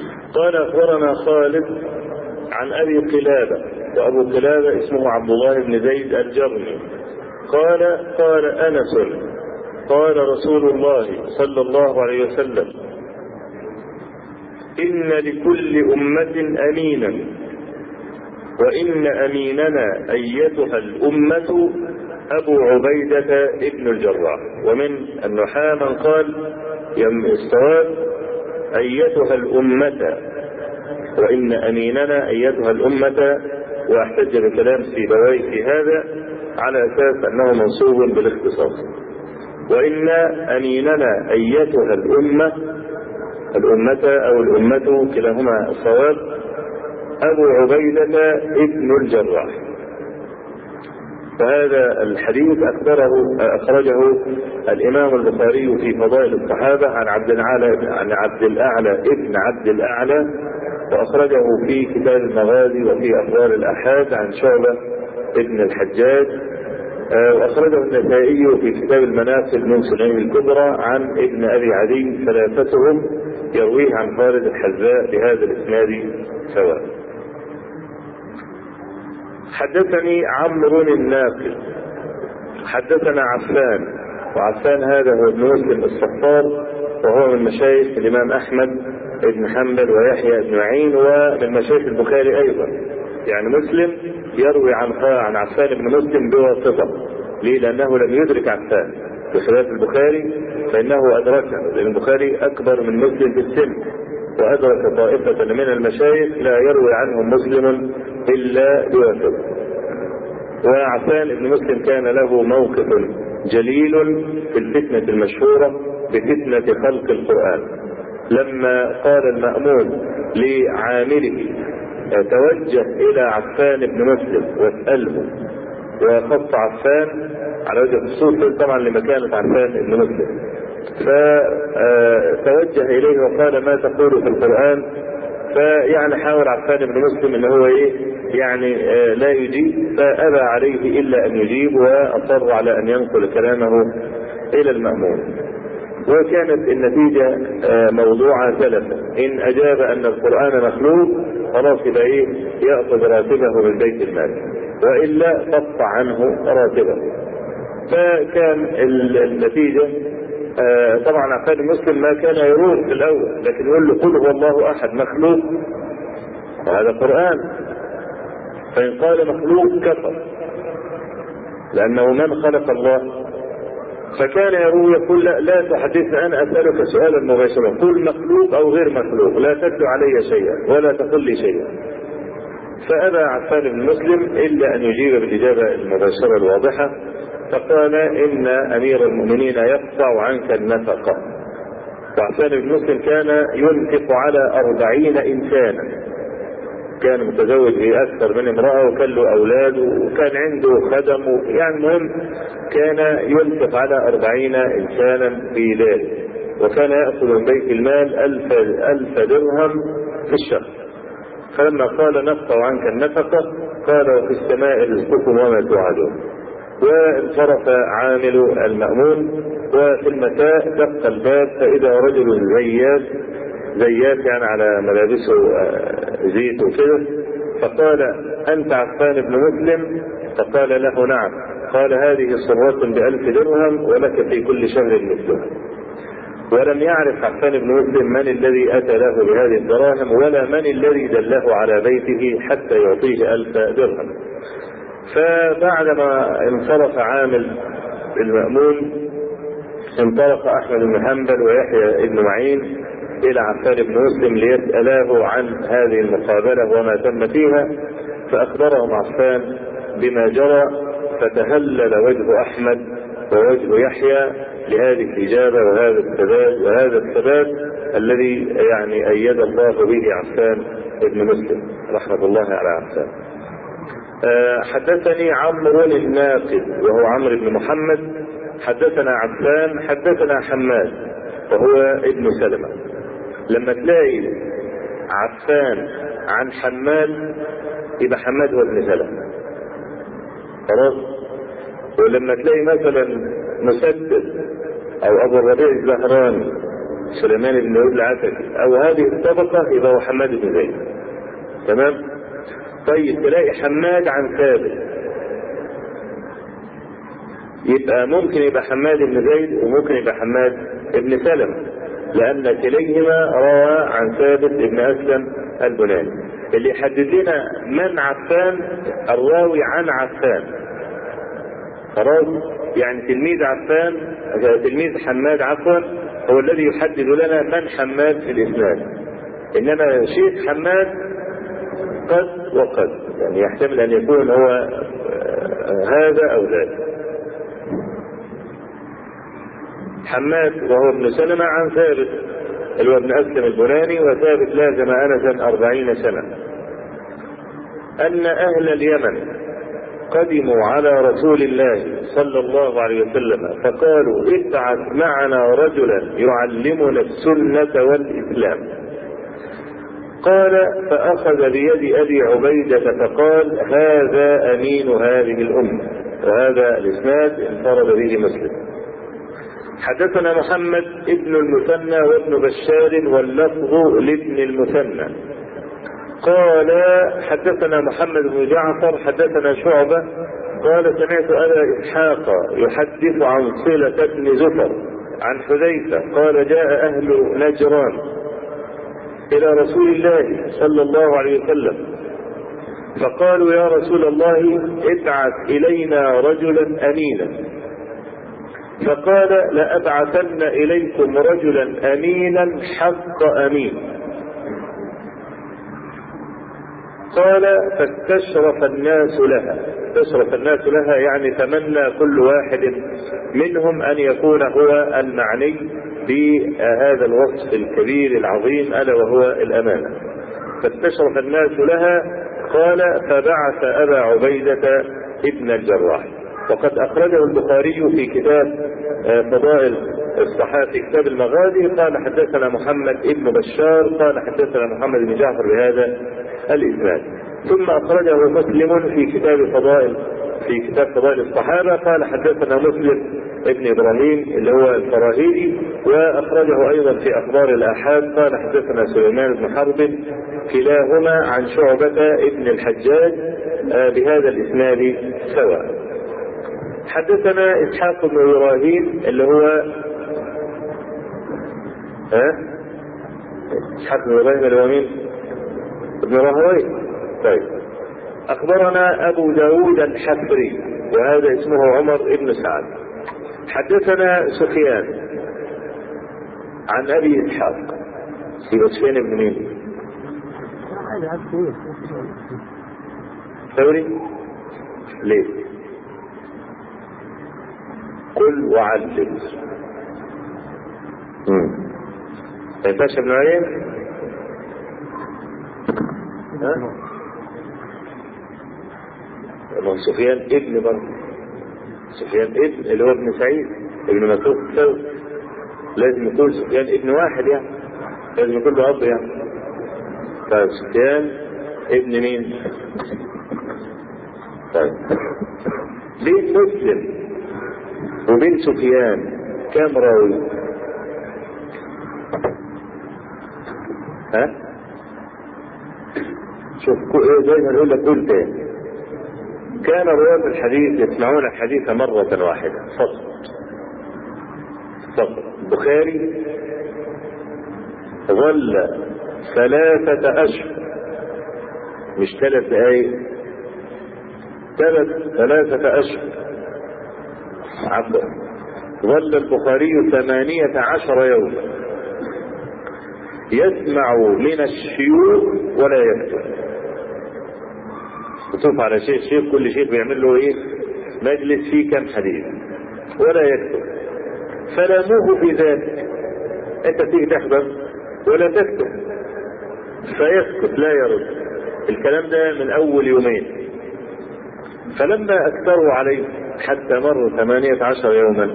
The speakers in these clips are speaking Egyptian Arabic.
قال اخبرنا خالد عن ابي قلابه وابو قلابه اسمه عبد الله بن زيد الجرمي قال قال انس قال رسول الله صلى الله عليه وسلم ان لكل امه امينا وان اميننا ايتها الامه ابو عبيده ابن الجراح ومن النحاة من قال يم الصواب ايتها الامه وان اميننا ايتها الامه واحتج بكلام سيبوي في هذا على اساس انه منصوب بالاختصاص وان اميننا ايتها الامه الامه او الامه كلاهما الصواب ابو عبيده ابن الجراح وهذا الحديث اخبره اخرجه الامام البخاري في فضائل الصحابه عن عبد الاعلى عن عبد الاعلى ابن عبد الاعلى واخرجه في كتاب المغازي وفي اخبار الاحاد عن شعبه ابن الحجاج واخرجه النسائي في كتاب المناقب من سنن الكبرى عن ابن ابي عدي ثلاثتهم يرويه عن خالد الحذاء بهذا الاسناد سواء. حدثني عمرو الناقد حدثنا عفان وعفان هذا هو ابن مسلم الصفار وهو من مشايخ الامام احمد بن حنبل ويحيى بن معين ومن مشايخ البخاري ايضا يعني مسلم يروي عن عن عفان بن مسلم بواسطه ليه؟ لانه لم يدرك عفان بخلاف البخاري فانه ادركه لان البخاري اكبر من مسلم في السن وادرك طائفه من المشايخ لا يروي عنهم مسلم الا بواسطه وعفان بن مسلم كان له موقف جليل في الفتنه المشهوره بفتنه خلق القران لما قال المامون لعامله توجه الى عفان بن مسلم واساله وخص عفان على وجه الخصوص طبعا لمكانه عفان بن مسلم فتوجه اليه وقال ما تقول في القران فيعني حاول عفان بن مسلم ان هو ايه يعني لا يجيب فابى عليه الا ان يجيب واصر على ان ينقل كلامه الى المامون وكانت النتيجة موضوعة ثلاثة إن أجاب أن القرآن مخلوق خلاص يبقى إيه يأخذ راتبه من بيت المال وإلا قطع عنه راتبه فكان النتيجة طبعا عفان المسلم ما كان يروح في الأول لكن يقول له قل هو الله أحد مخلوق وهذا قرآن فإن قال مخلوق كفر لأنه من خلق الله فكان يروي يقول لا, لا تحدثني انا اسالك سؤالا مباشرا قل مخلوق او غير مخلوق لا تتلو علي شيئا ولا تقل لي شيئا فابى عفان بن مسلم الا ان يجيب بالاجابه المباشره الواضحه فقال ان امير المؤمنين يقطع عنك النفقه وعفان بن مسلم كان ينفق على أربعين إنسانا كان متزوج بأكثر من امرأة وكان له أولاد وكان عنده خدم يعني المهم كان ينفق على أربعين إنسانا في ذلك وكان يأخذ من بيت المال ألف, ألف درهم في الشهر فلما قال نقطع عنك النفقة قال وفي السماء رزقكم وما توعدون وانصرف عامل المأمون وفي المساء دق الباب فإذا رجل زيات زيات يعني على ملابسه زيت وكده فقال أنت عفان بن مسلم فقال له نعم قال هذه صرة بألف درهم ولك في كل شهر مثلها ولم يعرف عفان بن مسلم من الذي أتى له بهذه الدراهم ولا من الذي دله على بيته حتى يعطيه ألف درهم فبعدما انصرف عامل المأمون انطلق أحمد بن حنبل ويحيى بن معين إلى عفان بن مسلم ليسألاه عن هذه المقابلة وما تم فيها فأخبرهم عفان بما جرى فتهلل وجه أحمد ووجه يحيى لهذه الإجابة وهذا الثبات وهذا الثبات الذي يعني أيد الله به عفان بن مسلم رحمة الله على عفان حدثني عمرو الناقد وهو عمرو بن محمد حدثنا عفان حدثنا حماد وهو ابن سلمة لما تلاقي عفان عن حماد يبقى حماد هو ابن سلمة خلاص ولما تلاقي مثلا مسدد او ابو الربيع الزهراني سليمان بن داود العتكي او هذه الطبقه يبقى هو حماد بن زيد تمام طيب تلاقي حماد عن ثابت يبقى ممكن يبقى حماد بن زيد وممكن يبقى حماد بن سلمة لأن كليهما روى عن ثابت بن أسلم البناني اللي يحدد لنا من عفان الراوي عن عفان خلاص يعني تلميذ عفان تلميذ حماد عفوا هو الذي يحدد لنا من حماد في الإسناد إنما شيخ حماد قد وقد يعني يحتمل أن يكون هو هذا أو ذاك حماد وهو ابن سلمة عن ثابت اللي هو ابن أسلم البناني وثابت لازم أنسا أربعين سنة أن أهل اليمن قدموا على رسول الله صلى الله عليه وسلم فقالوا ابعث معنا رجلا يعلمنا السنة والإسلام قال فأخذ بيد أبي عبيدة فقال هذا أمين هذه الأمة وهذا الإسناد انفرد به مسلم حدثنا محمد ابن المثنى وابن بشار واللفظ لابن المثنى قال حدثنا محمد بن جعفر حدثنا شعبة قال سمعت أبا إسحاق يحدث عن صلة بن زفر عن حذيفة قال جاء أهل نجران إلى رسول الله صلى الله عليه وسلم فقالوا يا رسول الله ابعث إلينا رجلا أمينا فقال لأبعثن إليكم رجلا أمينا حق أمين قال فاستشرف الناس لها استشرف الناس لها يعني تمنى كل واحد منهم أن يكون هو المعني بهذا الوصف الكبير العظيم ألا وهو الأمانة فاستشرف الناس لها قال فبعث أبا عبيدة ابن الجراح وقد أخرجه البخاري في كتاب فضائل الصحابة في كتاب المغازي قال حدثنا محمد ابن بشار قال حدثنا محمد بن جعفر بهذا الإسناد ثم أخرجه مسلم في كتاب فضائل في كتاب فضائل الصحابة قال حدثنا مسلم ابن إبراهيم اللي هو الفراهيدي وأخرجه أيضا في أخبار الآحاد قال حدثنا سليمان بن حرب كلاهما عن شعبة ابن الحجاج بهذا الإسناد سواء حدثنا اسحاق بن ابراهيم اللي هو ها اسحاق بن ابراهيم اللي هو مين؟ ابن راهويه طيب اخبرنا ابو داود الحفري وهذا اسمه عمر بن سعد حدثنا سفيان عن ابي اسحاق يبقى سفيان بن مين؟ ثوري ليه؟ قل وعلم ما ينفعش ابن عين ها ما سفيان ابن برضه سفيان ابن اللي هو ابن سعيد ابن مسعود الثوري لازم يكون سفيان ابن واحد يعني لازم يكون له اب يعني طيب سفيان ابن مين؟ طيب ليه مسلم وبين سفيان كام راوي ها شوف دايما يقول لك قول تاني كان رواة الحديث يسمعون الحديث مرة واحدة فقط فقط البخاري ظل ثلاثة أشهر مش ثلاث دقايق ثلاث ثلاثة أشهر عفوا ظل البخاري ثمانية عشر يوما يسمع من الشيوخ ولا يكتب تشوف على شيخ شيخ كل شيخ بيعمل له ايه مجلس فيه كم حديث ولا يكتب فلاموه في ذلك انت تيجي تحضر ولا تكتب فيسكت لا يرد الكلام ده من اول يومين فلما اكثروا عليه حتى مروا ثمانية عشر يوما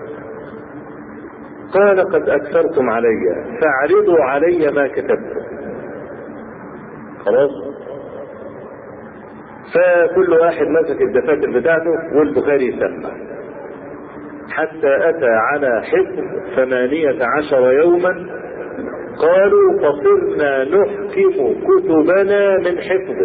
قال قد أكثرتم علي فاعرضوا علي ما كتبتم خلاص فكل واحد مسك الدفاتر بتاعته والبخاري يسمع حتى أتى على حفظ ثمانية عشر يوما قالوا فصرنا نحكم كتبنا من حفظه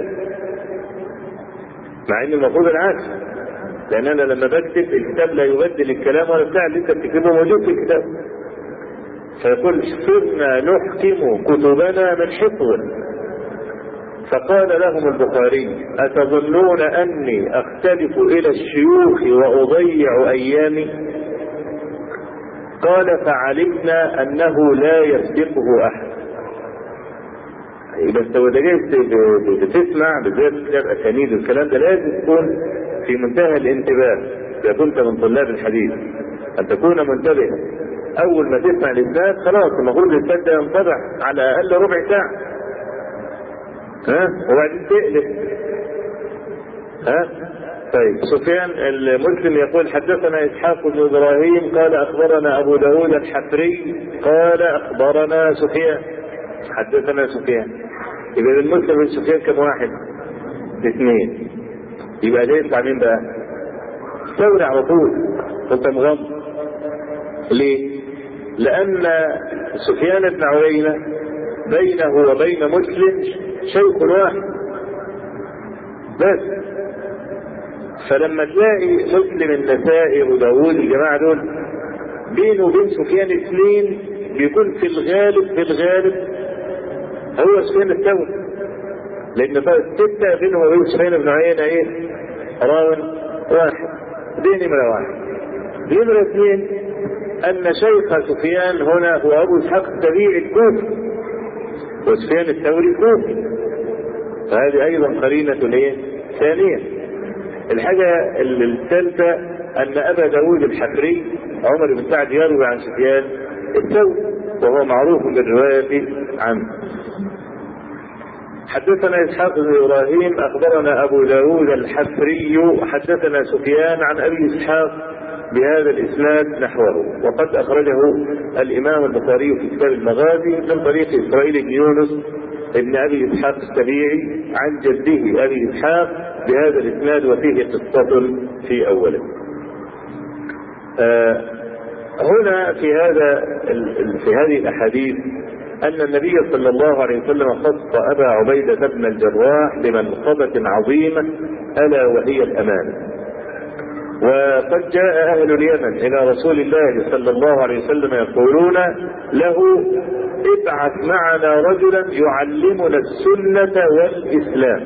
مع ان المفروض العكس لان انا لما بكتب الكتاب لا يبدل الكلام ولا بتاع اللي انت بتكتبه موجود في الكتاب فيقول صرنا نحكم كتبنا من حفظه فقال لهم البخاري أتظنون أني أختلف إلى الشيوخ وأضيع أيامي قال فعلمنا أنه لا يسبقه أحد يبقى انت وانت جاي بتسمع بالذات كتاب اسانيد والكلام ده لازم تكون في منتهى الانتباه اذا كنت من طلاب الحديث ان تكون منتبها اول ما تسمع الاسناد خلاص المفروض الاسناد ده ينطبع على الاقل ربع ساعه ها وبعدين تقلب ها طيب سفيان المسلم يقول حدثنا اسحاق بن ابراهيم قال اخبرنا ابو داود الحفري قال اخبرنا سفيان حدثنا سفيان يبقى المسلم من سفيان كم واحد؟ اثنين يبقى ده يطلع مين بقى؟ ثوري على طول انت مغمض ليه؟ لأن سفيان بن عيينة بينه وبين مسلم شيخ واحد بس فلما تلاقي مسلم النسائي وداوود الجماعة دول بينه وبين سفيان اثنين بيكون في الغالب في الغالب هو سفيان الثوري لأن ستة بينه وبين سفيان بن عيينة إيه؟ راون واحد دي نمرة واحد نمرة اثنين أن شيخ سفيان هنا هو أبو إسحاق السبيعي الكوفي وسفيان الثوري الكوفي فهذه أيضا قرينة إيه؟ ثانية الحاجة الثالثة أن أبا داود الحفري عمر بن سعد يروي عن سفيان الثوري وهو معروف بالرواية عنه حدثنا إسحاق بن إبراهيم أخبرنا أبو داود الحفري حدثنا سفيان عن أبي إسحاق بهذا الإسناد نحوه وقد أخرجه الإمام البخاري في كتاب المغازي من طريق إسرائيل بن يونس ابن أبي إسحاق السبيعي عن جده أبي إسحاق بهذا الإسناد وفيه قصة في أوله آه هنا في هذا في هذه الأحاديث أن النبي صلى الله عليه وسلم خص أبا عبيدة بن الجراح بمنقبة عظيمة ألا وهي الأمانة وقد جاء أهل اليمن إلى رسول الله صلى الله عليه وسلم يقولون له ابعث معنا رجلا يعلمنا السنة والإسلام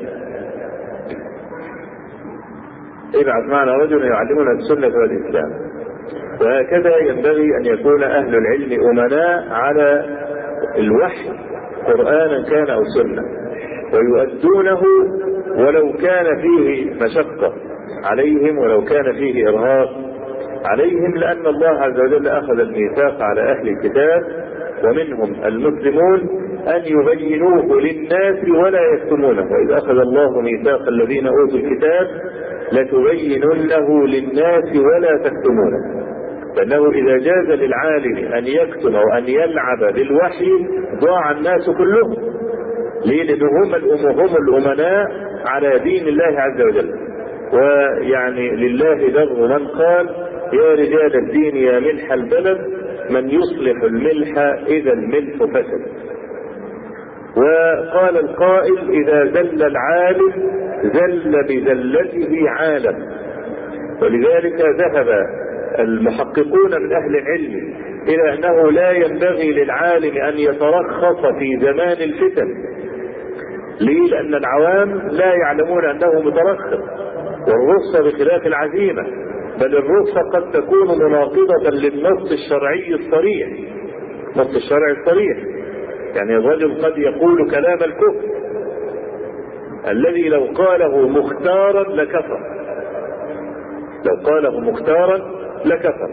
ابعث معنا رجلا يعلمنا السنة والإسلام وهكذا ينبغي أن يكون أهل العلم أمناء على الوحي قرآنا كان أو سنة ويؤدونه ولو كان فيه مشقة عليهم ولو كان فيه إرهاق عليهم لأن الله عز وجل أخذ الميثاق على أهل الكتاب ومنهم المسلمون أن يبينوه للناس ولا يكتمونه وإذ أخذ الله ميثاق الذين أوتوا الكتاب لتبيننه للناس ولا تكتمونه فانه اذا جاز للعالم ان يكتم او ان يلعب بالوحي ضاع الناس كلهم ليه لان هم هم الامناء على دين الله عز وجل ويعني لله در من قال يا رجال الدين يا ملح البلد من يصلح الملح اذا الملح فسد وقال القائل اذا زل العالم زل بزلته عالم ولذلك ذهب المحققون من اهل العلم الى انه لا ينبغي للعالم ان يترخص في زمان الفتن ليه لان العوام لا يعلمون انه مترخص والرخصه بخلاف العزيمه بل الرخصه قد تكون مناقضه للنص الشرعي الصريح النص الشرعي الصريح يعني الرجل قد يقول كلام الكفر الذي لو قاله مختارا لكفر لو قاله مختارا لكفر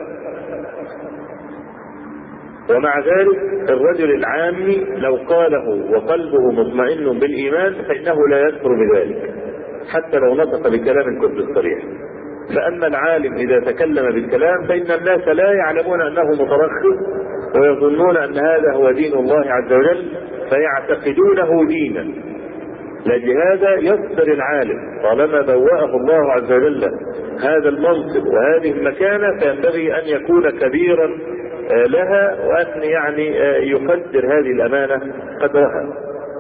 ومع ذلك الرجل العامي لو قاله وقلبه مطمئن بالإيمان فإنه لا يكفر بذلك حتى لو نطق بكلام الكفر الصريح فأما العالم إذا تكلم بالكلام فإن الناس لا يعلمون أنه مترخص ويظنون أن هذا هو دين الله عز وجل فيعتقدونه دينا لهذا يصبر العالم طالما بوأه الله عز وجل هذا المنصب وهذه المكانة فينبغي أن يكون كبيرا لها وأن يعني يقدر هذه الأمانة قدرها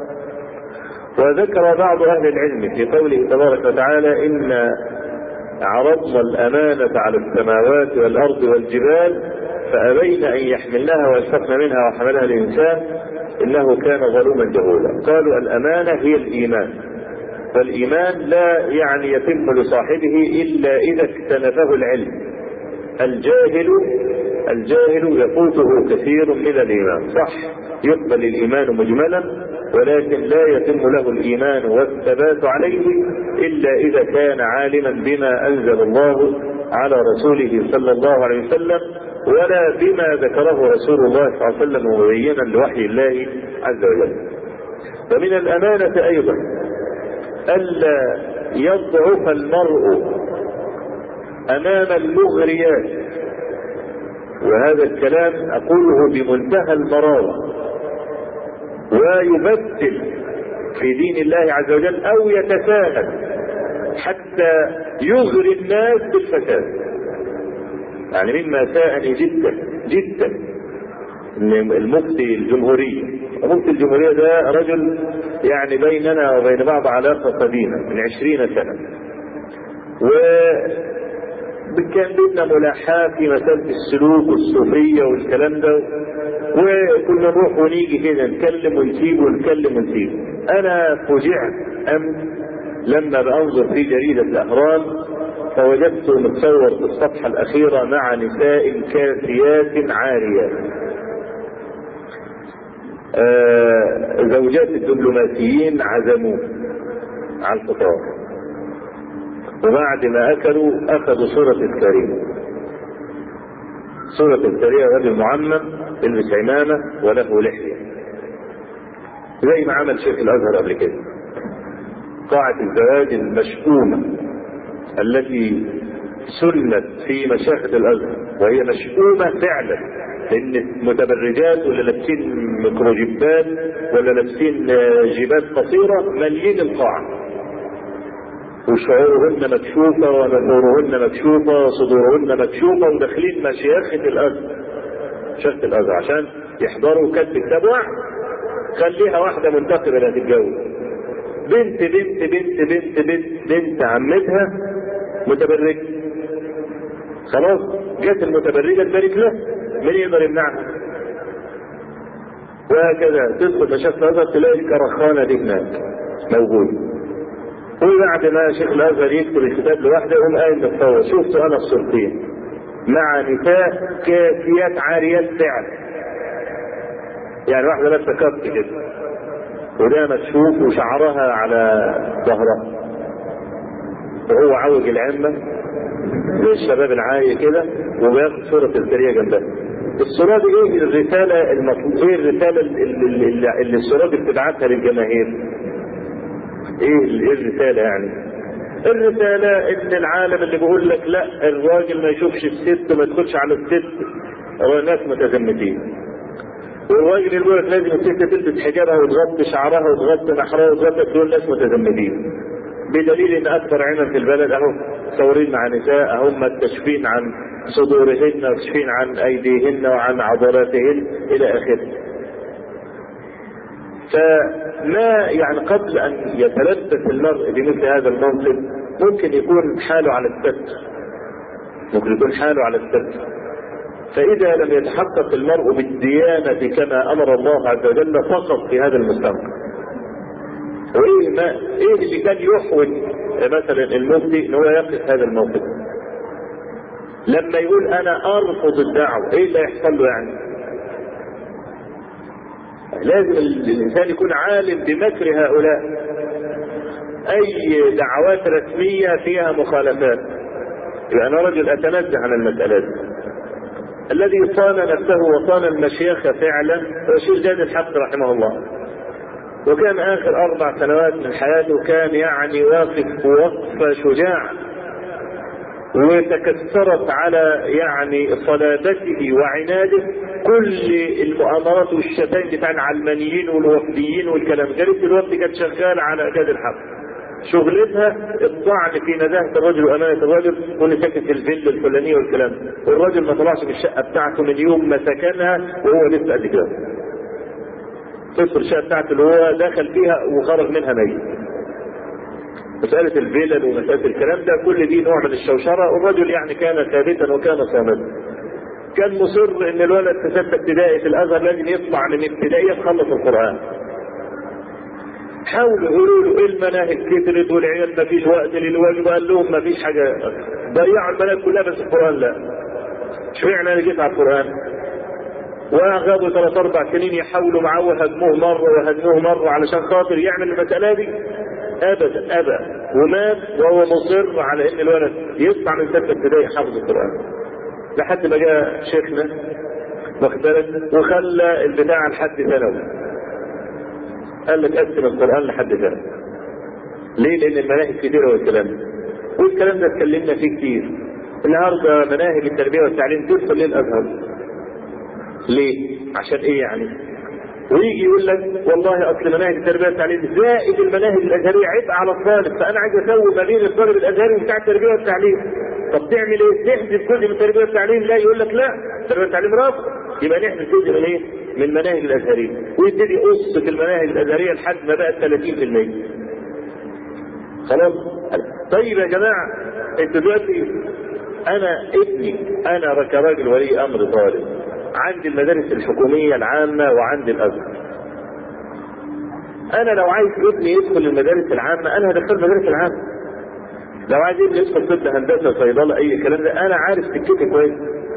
وذكر بعض أهل العلم في قوله تبارك وتعالى إن عرضنا الأمانة على السماوات والأرض والجبال فأبين أن يحملنها ويشفقن منها وحملها الإنسان إنه كان ظلوما جهولا قالوا الأمانة هي الإيمان فالإيمان لا يعني يتم لصاحبه إلا إذا اكتنفه العلم الجاهل الجاهل يفوته كثير من الإيمان صح يقبل الإيمان مجملا ولكن لا يتم له الإيمان والثبات عليه إلا إذا كان عالما بما أنزل الله على رسوله صلى الله عليه وسلم ولا بما ذكره رسول الله صلى الله عليه وسلم مبينا لوحي الله عز وجل ومن الأمانة أيضا ألا يضعف المرء أمام المغريات وهذا الكلام أقوله بمنتهى المرارة ويبدل في دين الله عز وجل أو يتساهل حتى يغري الناس بالفساد يعني مما ساءني جدا جدا ان المفتي الجمهورية المفتي الجمهورية ده رجل يعني بيننا وبين بعض علاقة قديمة من عشرين سنة و كان بيننا ملاحاة في مسألة السلوك والصوفية والكلام ده وكنا نروح ونيجي كده نتكلم ونسيب ونتكلم ونسيب أنا فوجعت أمس لما بأنظر في جريدة الأهرام فوجدته متصور في الصفحة الأخيرة مع نساء كاسيات عاريات آه زوجات الدبلوماسيين عزموه على الفطار وبعد ما أكلوا أخذوا صورة الكريم صورة الكريم رجل معمم يلبس عمامة وله لحية زي ما عمل شيخ الأزهر قبل كده قاعة الزواج المشؤومة التي سنت في مشاهد الازهر وهي مشؤومه فعلا لان المتبرجات ولا لابسين ميكروجيبات ولا لابسين جيبات قصيره مليين القاعه وشعورهن مكشوفه ونفورهن مكشوفه وصدورهن مكشوفه وداخلين مشيخه الازهر مشيخه الازهر عشان يحضروا كتب كتاب واحد خليها واحده منتقبه اللي هتتجوز بنت بنت بنت بنت بنت بنت عمتها متبرجة خلاص جت المتبرجة تبارك له مين يقدر يمنعها وهكذا تدخل مشايخ الازهر تلاقي الكرخانة دي هناك موجودة وبعد ما شيخ الازهر يكتب الكتاب لوحده يقوم قايم متصور شفت انا الصورتين مع نساء كاسيات عاريات فعلا يعني واحدة لابسة كف كده وده مكشوف وشعرها على ظهرها وهو عوج العمة زي الشباب العاية كده وبياخد صورة السرية جنبها الصورة دي ايه الرسالة المطلوب ايه الرسالة اللي, اللي, اللي الصورة دي بتبعتها للجماهير ايه ايه الرسالة يعني الرسالة ان العالم اللي بيقول لك لا الراجل ما يشوفش الست وما يدخلش على الست هو ناس متزمتين والراجل اللي بيقول لك لازم الست تلبس حجابها وتغطي شعرها وتغطي نحرها وتغطي دول ناس متزمتين بدليل ان اكثر عمم في البلد اهو مصورين مع نساء هم مكتشفين عن صدورهن وكشفين عن ايديهن وعن عضلاتهن الى اخره. فما يعني قبل ان يتلبس المرء بمثل هذا المنصب ممكن يكون حاله على الستر. ممكن يكون حاله على الستر. فإذا لم يتحقق المرء بالديانة كما أمر الله عز وجل فقط في هذا المستنقع وايه ما ايه اللي كان يحوج مثلا المفتي ان هو يقف هذا الموقف لما يقول انا ارفض الدعوه ايه اللي هيحصل له يعني لازم الانسان يكون عالم بمكر هؤلاء اي دعوات رسميه فيها مخالفات يبقى انا رجل اتنزه عن المساله دي الذي صان نفسه وصان المشيخ فعلا هو الشيخ جاد الحق رحمه الله وكان اخر اربع سنوات من حياته كان يعني واقف وقفه شجاعه وتكثرت على يعني صلابته وعناده كل المؤامرات والشتائم بتاع العلمانيين والوفديين والكلام جريدة الوفد كانت شغالة على اعداد الحق شغلتها الطعن في نزاهة الرجل وأمانة الرجل وإنه ساكن في الفيلا الفلانية والكلام والراجل ما طلعش من الشقة بتاعته من يوم ما سكنها وهو لسه قد كده تدخل الشقة بتاعته اللي هو دخل فيها وخرج منها ميت مسألة الفلل ومسألة الكلام ده كل دي نوع من الشوشرة والرجل يعني كان ثابتا وكان صامتا كان مصر ان الولد في ستة ابتدائي في الازهر لازم يطلع من ابتدائية تخلص القرآن حاولوا يقولوا له المناهج كترت والعيال ما فيش وقت للواجب قال لهم ما فيش حاجة ضيعوا المناهج كلها بس القرآن لا اشمعنى انا جيت على القرآن وغابوا ثلاث اربع سنين يحاولوا معاه وهدموه مره وهدموه مره علشان خاطر يعمل المساله دي ابدا ابا ومات وهو مصر على ان الولد يطلع من سته ابتدائي حافظ القران لحد ما جاء شيخنا واخد بالك وخلى البتاع لحد ثانوي قال لك قسم القران لحد ثانوي ليه؟ لان المناهج كتيره والكلام ده والكلام ده اتكلمنا فيه كتير النهارده مناهج التربيه والتعليم تدخل للازهر ليه؟ عشان ايه يعني؟ ويجي يقول لك والله اصل مناهج التربيه والتعليم زائد المناهج الازهريه عبء على الطالب فانا عايز اسوي ما بين الطالب الازهري وبتاع التربيه والتعليم طب تعمل ايه؟ تحذف جزء من التربيه والتعليم لا يقول لك لا التربيه والتعليم رافض يبقى نحذف جزء من ايه؟ من المناهج الازهريه ويبتدي قصه المناهج الازهريه لحد ما بقت 30% خلاص؟ طيب يا جماعه انتوا دلوقتي انا ابني انا كراجل ولي امر طالب عندي المدارس الحكومية العامة وعندي الأزهر. أنا لو عايز ابني يدخل المدارس العامة أنا هدخله المدارس العامة. لو عايز ابني يدخل طب هندسة صيدلة أي كلام ده أنا عارف سكتي كويس.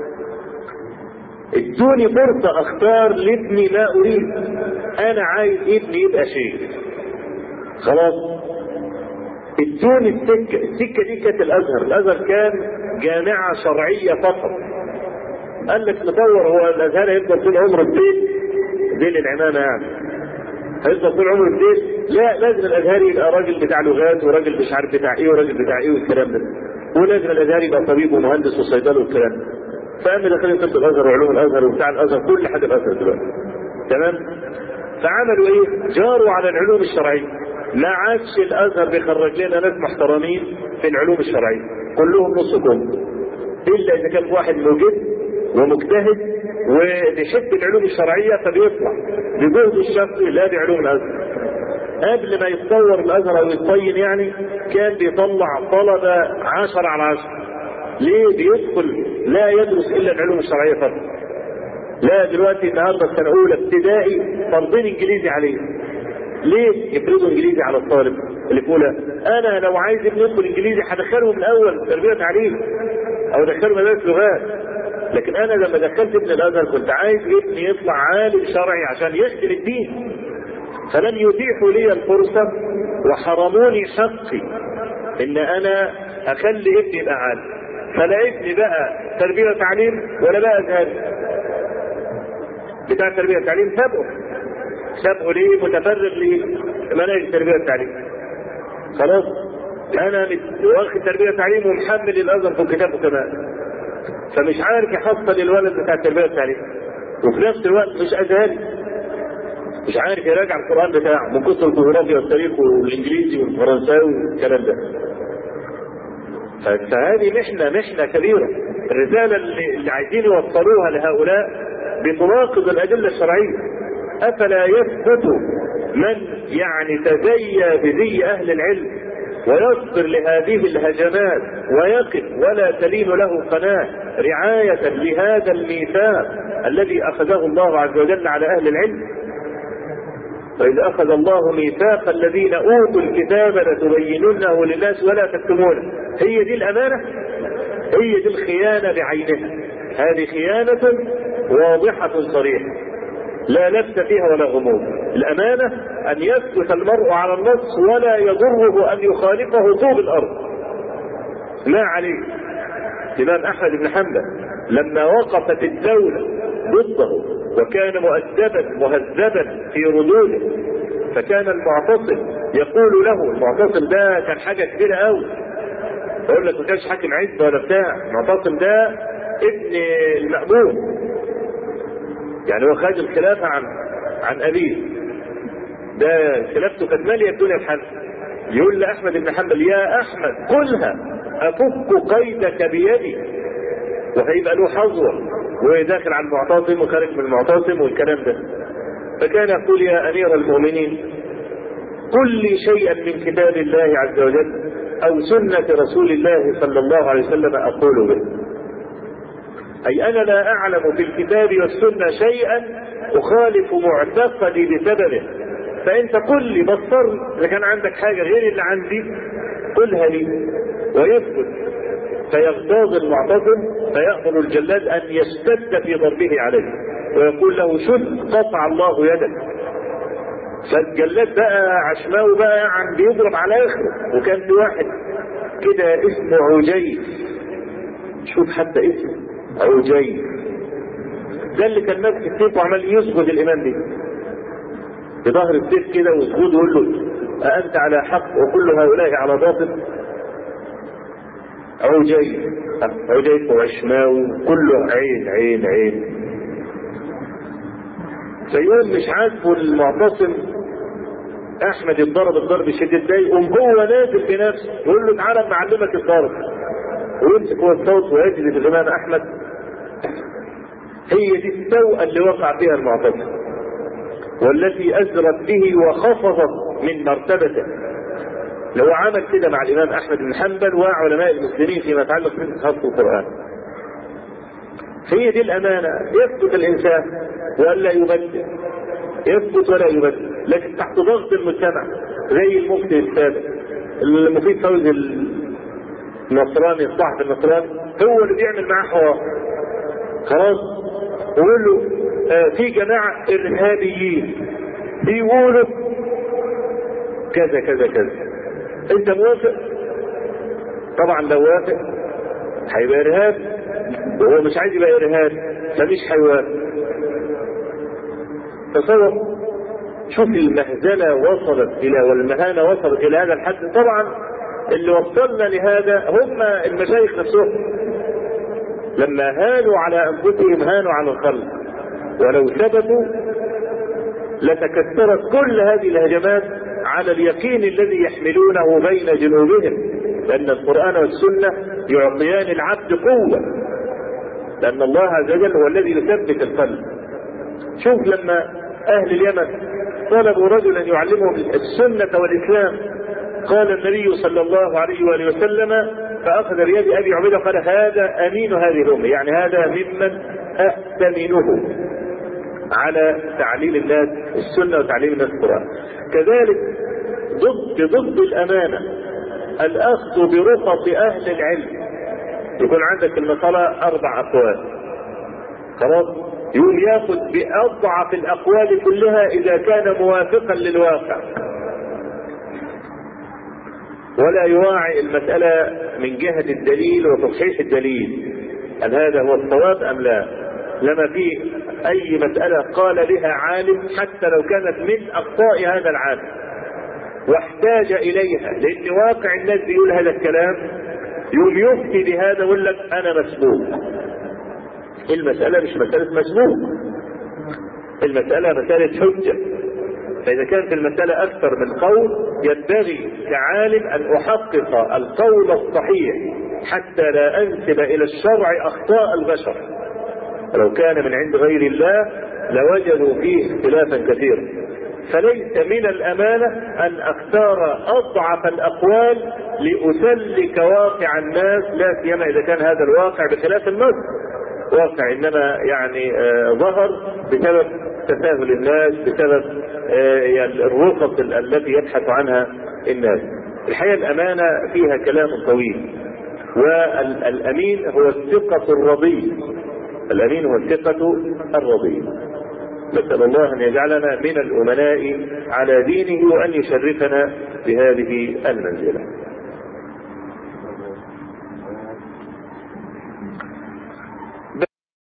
ادوني فرصة أختار لابني ما أريد. أنا عايز ابني يبقى شيء. خلاص؟ ادوني السكة، السكة دي كانت الأزهر، الأزهر كان جامعة شرعية فقط. قال لك تصور هو الازهر هيفضل طول عمره بديل ديل العمامه يعني هيفضل طول عمره بديل لا لازم الازهري يبقى راجل بتاع لغات وراجل مش عارف بتاع ايه وراجل بتاع ايه والكلام ده ولازم الازهري يبقى طبيب ومهندس وصيدلي والكلام ده فقام داخلين طب الازهر وعلوم الازهر وبتاع الازهر كل حاجه الازهر دلوقتي تمام فعملوا ايه؟ جاروا على العلوم الشرعيه ما عادش الازهر بيخرج لنا ناس محترمين في العلوم الشرعيه كلهم نص كم الا اذا كان واحد مجد ومجتهد وبيحب العلوم الشرعية فبيطلع بجهد الشخصي لا بعلوم الأزهر قبل ما يتطور الأزهر أو يتطين يعني كان بيطلع طلبة عشر على عشر ليه بيدخل لا يدرس إلا العلوم الشرعية فقط لا دلوقتي النهارده السنة الأولى ابتدائي فرضين إنجليزي عليه ليه يفرضوا إنجليزي على الطالب اللي في أولى أنا لو عايز ابني يدخل إنجليزي هدخله من أول تربية تعليم أو أدخله مدارس لغات لكن انا لما دخلت ابن الازهر كنت عايز ابني يطلع عالم شرعي عشان يخدم الدين فلم يتيحوا لي الفرصة وحرموني حقي ان انا اخلي ابني يبقى عالم فلا ابني بقى تربية وتعليم ولا بقى ازهري بتاع التربية والتعليم سابقه سابقه ليه متفرغ لمناهج التربية والتعليم خلاص انا واخد تربية وتعليم ومحمل الازهر في كتابه كمان فمش عارف يحصل الولد بتاع التربيه والتعليم وفي نفس الوقت مش ازهري مش عارف يراجع القران بتاعه من كتر الجغرافيا والتاريخ والانجليزي والفرنساوي والكلام ده فهذه محنه محنه كبيره الرساله اللي, اللي عايزين يوصلوها لهؤلاء بتناقض الادله الشرعيه افلا يثبت من يعني تزيى بزي اهل العلم ويصبر لهذه الهجمات ويقف ولا تلين له قناة رعاية لهذا الميثاق الذي أخذه الله عز وجل على أهل العلم وإذ أخذ الله ميثاق الذين أوتوا الكتاب لتبيننه للناس ولا تكتمونه هي دي الأمانة هي دي الخيانة بعينها هذه خيانة واضحة صريحة لا لبس فيها ولا غموض الأمانة أن يثبت المرء على النص ولا يضره أن يخالفه طوب الأرض ما عليه الإمام أحمد بن حنبل لما وقفت الدولة ضده وكان مؤدبا مهذبا في ردوده فكان المعتصم يقول له المعتصم ده كان حاجة كبيرة قوي بقول لك ما كانش حاكم عزبه ولا بتاع معتصم ده ابن المأمون يعني هو خد الخلافه عن عن ابيه ده خلافته كانت ماليه الدنيا بحالها يقول لاحمد بن حنبل يا احمد قلها افك قيدك بيدي وهيبقى له حظوه وداخل على المعتصم وخارج من المعتصم والكلام ده فكان يقول يا امير المؤمنين قل لي شيئا من كتاب الله عز وجل او سنه رسول الله صلى الله عليه وسلم اقول به اي انا لا اعلم في الكتاب والسنه شيئا اخالف معتقدي بسببه فانت قل لي بصر اذا كان عندك حاجه غير اللي عندي قلها لي ويثبت فيغتاظ المعتصم فيأمر الجلاد أن يشتد في ضربه عليه ويقول له شد قطع الله يدك فالجلاد بقى عشماوي بقى عم بيضرب على اخره وكان في واحد كده اسمه عجيب شوف حتى اسمه عجيب ده اللي كان ماسك السيف وعمال يسجد الامام دي بظهر السيف كده ويسجد ويقول له أأنت على حق وكل هؤلاء على باطل عجيب عجيب وعشماوي كله عين عين عين فيقول مش عاجبه المعتصم احمد اتضرب الضرب الشديد ده يقوم هو نازل في نفسه يقول له تعالى معلمك الضرب ويمسك هو الصوت ويجلد الامام احمد هي دي السوءة اللي وقع فيها المعتصم والتي أزرت به وخفضت من مرتبته لو عمل كده مع الإمام أحمد بن حنبل وعلماء المسلمين فيما يتعلق بحفظ القرآن هي دي الأمانة يثبت الإنسان ولا يبدل يثبت ولا يبدل لكن تحت ضغط المجتمع زي المفتي السابق المفيد فوز النصراني الصحفي النصراني هو اللي بيعمل معاه حوار خلاص ويقول له آه في جماعة إرهابيين بيقولوا كذا كذا كذا أنت موافق؟ طبعا لو وافق هيبقى إرهاب وهو مش عايز يبقى إرهاب فمش هيوافق تصور شوف المهزلة وصلت إلى والمهانة وصلت إلى هذا الحد طبعا اللي وصلنا لهذا هم المشايخ نفسهم لما هانوا على أنفسهم هانوا على الخلق ولو ثبتوا لتكثرت كل هذه الهجمات على اليقين الذي يحملونه بين جنوبهم لأن القرآن والسنة يعطيان العبد قوة لأن الله عز وجل هو الذي يثبت القلب شوف لما أهل اليمن طلبوا رجلا يعلمهم السنة والإسلام قال النبي صلى الله عليه وآله وسلم فأخذ بيد أبي عبيدة قال هذا أمين هذه الأمة يعني هذا ممن أأتمنه على تعليم الناس السنة وتعليم الناس القرآن كذلك ضد ضد الأمانة الأخذ برخص أهل العلم يكون عندك المسألة أربع أقوال خلاص يقوم ياخذ بأضعف الأقوال كلها إذا كان موافقا للواقع ولا يراعي المسألة من جهة الدليل وتصحيح الدليل هل هذا هو الصواب أم لا لما في أي مسألة قال بها عالم حتى لو كانت من أخطاء هذا العالم واحتاج إليها لأن واقع الناس بيقول هذا الكلام يوم يفتي بهذا يقول لك أنا مسبوق المسألة مش مسألة مسبوق المسألة مسألة حجة فإذا كانت المسألة أكثر من قول ينبغي كعالم أن أحقق القول الصحيح حتى لا أنسب إلى الشرع أخطاء البشر ولو كان من عند غير الله لوجدوا فيه اختلافا كثيرا فليس من الأمانة أن أختار أضعف الأقوال لأسلك واقع الناس لا سيما إذا كان هذا الواقع بخلاف النص واقع إنما يعني آه ظهر بسبب تساهل الناس بسبب آه الرخص التي يبحث عنها الناس الحقيقة الأمانة فيها كلام طويل والأمين هو الثقة الرضي الأمين هو الثقة الرضي نسأل الله أن يجعلنا من الأمناء على دينه وأن يشرفنا بهذه المنزلة